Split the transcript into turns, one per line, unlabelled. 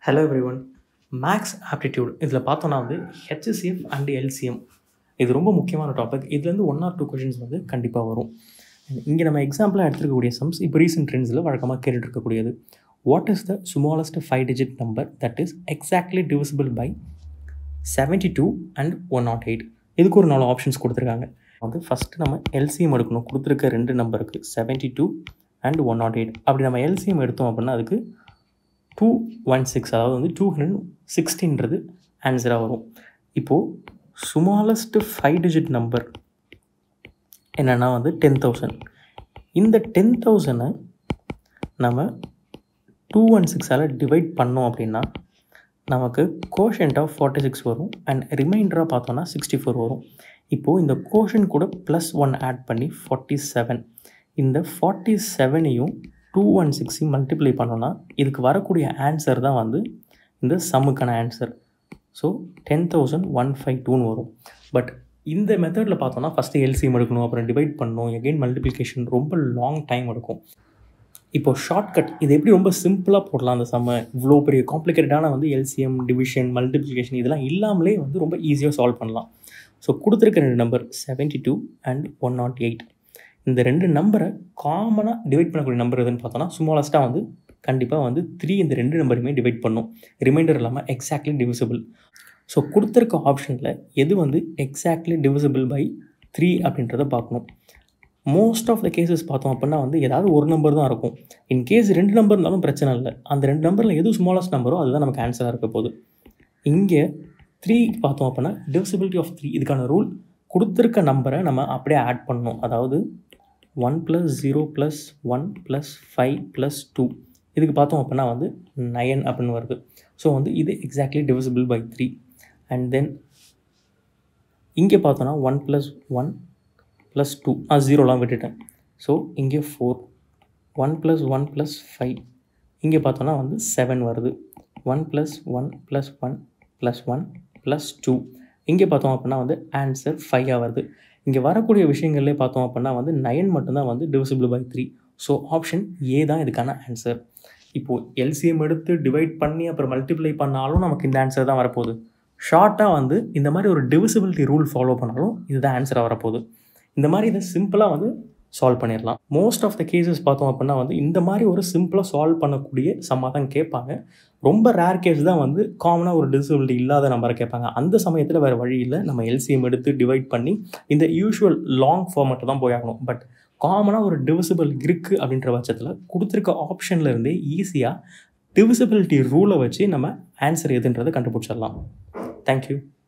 hello everyone maths aptitude இதில் பார்த்தோன்னா வந்து ஹெச்சிசிஎஃப் அண்ட் எல்சிஎம் இது ரொம்ப முக்கியமான டாபிக் இதுலேருந்து ஒன் ஆர் டூ கொஷின்ஸ் வந்து கண்டிப்பாக வரும் இங்கே நம்ம எக்ஸாம்பிளாக எடுத்துருக்கக்கூடிய சம்ஸ் இப்போ ரீசெண்ட் ட்ரெண்ட்ஸில் வழக்கமாக கேட்டுட்டு இருக்கக்கூடியது what is the smallest five digit number that is exactly divisible by seventy two and one nought eight இதுக்கு ஒரு நாலு ஆப்ஷன்ஸ் கொடுத்துருக்காங்க வந்து ஃபஸ்ட்டு நம்ம எல்சிஎம் எடுக்கணும் கொடுத்துருக்க ரெண்டு நம்பருக்கு seventy two and one nought eight அப்படி நம்ம எல்சிஎம் எடுத்தோம் அப்படின்னா அதுக்கு டூ ஒன் சிக்ஸ் அதாவது வந்து டூ ஹண்ட்ரட் சிக்ஸ்டின்றது ஆன்சராக வரும் இப்போது ஸ்மாலஸ்ட்டு ஃபைவ் டிஜிட் நம்பர் என்னென்னா வந்து டென் தௌசண்ட் இந்த டென் தௌசண்டை நம்ம டூ ஒன் சிக்ஸால் டிவைட் பண்ணோம் அப்படின்னா நமக்கு கோஷன்ட் ஆஃப் ஃபார்ட்டி சிக்ஸ் வரும் அண்ட் ரிமைண்டராக பார்த்தோன்னா சிக்ஸ்டி ஃபோர் வரும் இப்போது இந்த கோஷன் கூட ப்ளஸ் ஒன் ஆட் பண்ணி ஃபார்ட்டி செவன் இந்த ஃபார்ட்டி செவனையும் டூ ஒன் சிக்ஸையும் மல்டிப்ளை பண்ணோன்னா இதுக்கு வரக்கூடிய ஆன்சர் தான் வந்து இந்த சம்முக்கான answer so ten thousand one five டூன்னு வரும் பட் இந்த மெத்தடில் பார்த்தோன்னா ஃபஸ்ட்டு எல்சிஎம் எடுக்கணும் அப்புறம் டிவைட் பண்ணணும் எகெயின் மல்டிப்ளிகேஷன் ரொம்ப லாங் டைம் எடுக்கும் இப்போ ஷார்ட்கட் இது எப்படி ரொம்ப சிம்பிளாக போடலாம் அந்த செம்ம இவ்வளோ பெரிய காம்ப்ளிகேட்டடான வந்து எல்சிஎம் டிவிஷன் மல்டிப்ளிகேஷன் இதெல்லாம் இல்லாமலே வந்து ரொம்ப ஈஸியாக சால்வ் பண்ணலாம் ஸோ கொடுத்துருக்க ரெண்டு number seventy two and one nought eight இந்த ரெண்டு நம்பரை காமனாக டிவைட் பண்ணக்கூடிய நம்பர் எதுன்னு பார்த்தோன்னா ஸ்மாலஸ்ட்டாக வந்து கண்டிப்பாக வந்து த்ரீ இந்த ரெண்டு நம்பருமே டிவைட் பண்ணும் ரிமைண்டர் இல்லாமல் எக்ஸாக்ட்லி டிவிசிபிள் ஸோ கொடுத்துருக்க ஆப்ஷனில் எது வந்து எக்ஸாக்ட்லி டிவிசிபிள் பை த்ரீ அப்படின்றத பார்க்கணும் மோஸ்ட் ஆஃப் த கேசஸ் பார்த்தோம் அப்படின்னா வந்து ஏதாவது ஒரு நம்பர் தான் இருக்கும் இன் கேஸ் ரெண்டு நம்பர் இருந்தாலும் பிரச்சனை இல்லை அந்த ரெண்டு நம்பரில் எது ஸ்மாலஸ்ட் நம்பரோ அதுதான் நமக்கு ஆன்சராக இருக்க போகுது இங்கே த்ரீ பார்த்தோம் அப்படின்னா டிவிசிபிலிட்டி ஆஃப் த்ரீ இதுக்கான ரூல் கொடுத்துருக்க நம்பரை நம்ம அப்படியே ஆட் பண்ணணும் அதாவது one plus zero plus one plus five plus two இதுக்கு பார்த்தோம் அப்படின்னா வந்து நயன் அப்படின்னு வருது ஸோ வந்து இது exactly divisible by three and then இங்கே பார்த்தோன்னா one plus one plus two ah ஜீரோலாம் விட்டுட்டேன் ஸோ இங்கே four one plus one plus five இங்கே பார்த்தோன்னா வந்து செவன் வருது one plus one plus one plus one plus two இங்கே பார்த்தோம் அப்படின்னா வந்து ஆன்சர் ஃபைவாக வருது இங்கே வரக்கூடிய விஷயங்கள்லேயே பார்த்தோம் அப்படின்னா வந்து நயன் மட்டும்தான் வந்து divisible by three so option A தான் இதுக்கான ஆன்சர் இப்போது எல்சிஎம் எடுத்து டிவைட் பண்ணி அப்புறம் மல்டிப்ளை பண்ணாலும் நமக்கு இந்த ஆன்சர் தான் வரப்போகுது ஷார்ட்டாக வந்து இந்த மாதிரி ஒரு டிவிசிபிலிட்டி ரூல் ஃபாலோ பண்ணாலும் இதுதான் ஆன்சராக வரப்போகுது இந்த மாதிரி இதை சிம்பிளாக வந்து சால்வ் பண்ணிடலாம் மோஸ்ட் ஆஃப் த கேசஸ் பார்த்தோம் அப்படின்னா வந்து இந்த மாதிரி ஒரு சிம்பிளாக சால்வ் பண்ணக்கூடிய சம்மா தான் கேட்பாங்க ரொம்ப ரேர் கேஸ் தான் வந்து காமனாக ஒரு டிசபிலிட்டி இல்லாத நம்பரை கேட்பாங்க அந்த சமயத்தில் வேறு வழி இல்லை நம்ம எல்சிஎம் எடுத்து டிவைட் பண்ணி இந்த யூஷுவல் லாங் ஃபார்மெட்டை தான் போயாகணும் பட் காமனாக ஒரு டிவிசிபிள் இருக்குது அப்படின்ற பட்சத்தில் கொடுத்துருக்க ஆப்ஷனில் இருந்தே ஈஸியாக டிவிசிபிலிட்டி ரூலை வச்சு நம்ம ஆன்சர் எதுன்றதை கண்டுபிடிச்சிடலாம் தேங்க்யூ